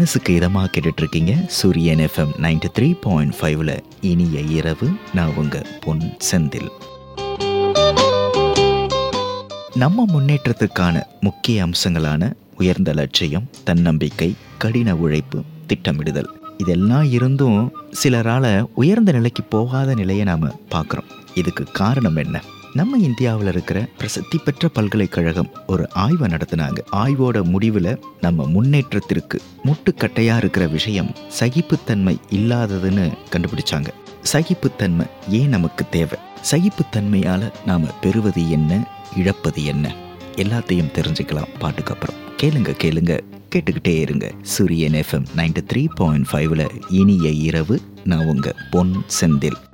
மனசுக்கு இதமாக கேட்டுட்டு இருக்கீங்க சூரியன் எஃப்எம் நைன்டி த்ரீ பாயிண்ட் ஃபைவ்ல இனிய இரவு நான் உங்க பொன் செந்தில் நம்ம முன்னேற்றத்துக்கான முக்கிய அம்சங்களான உயர்ந்த லட்சியம் தன்னம்பிக்கை கடின உழைப்பு திட்டமிடுதல் இதெல்லாம் இருந்தும் சிலரால் உயர்ந்த நிலைக்கு போகாத நிலையை நாம் பார்க்குறோம் இதுக்கு காரணம் என்ன நம்ம இந்தியாவில் இருக்கிற பிரசித்தி பெற்ற பல்கலைக்கழகம் ஒரு ஆய்வை நடத்தினாங்க ஆய்வோட முடிவில் நம்ம முன்னேற்றத்திற்கு முட்டுக்கட்டையாக இருக்கிற விஷயம் சகிப்புத்தன்மை இல்லாததுன்னு கண்டுபிடிச்சாங்க சகிப்புத்தன்மை ஏன் நமக்கு தேவை சகிப்புத்தன்மையால் நாம் பெறுவது என்ன இழப்பது என்ன எல்லாத்தையும் தெரிஞ்சுக்கலாம் பாட்டுக்கு அப்புறம் கேளுங்க கேளுங்க கேட்டுக்கிட்டே இருங்க சூரியன் எஃப்எம் நைன்டி த்ரீ பாயிண்ட் ஃபைவ்ல இனிய இரவு நான் உங்க பொன் செந்தில்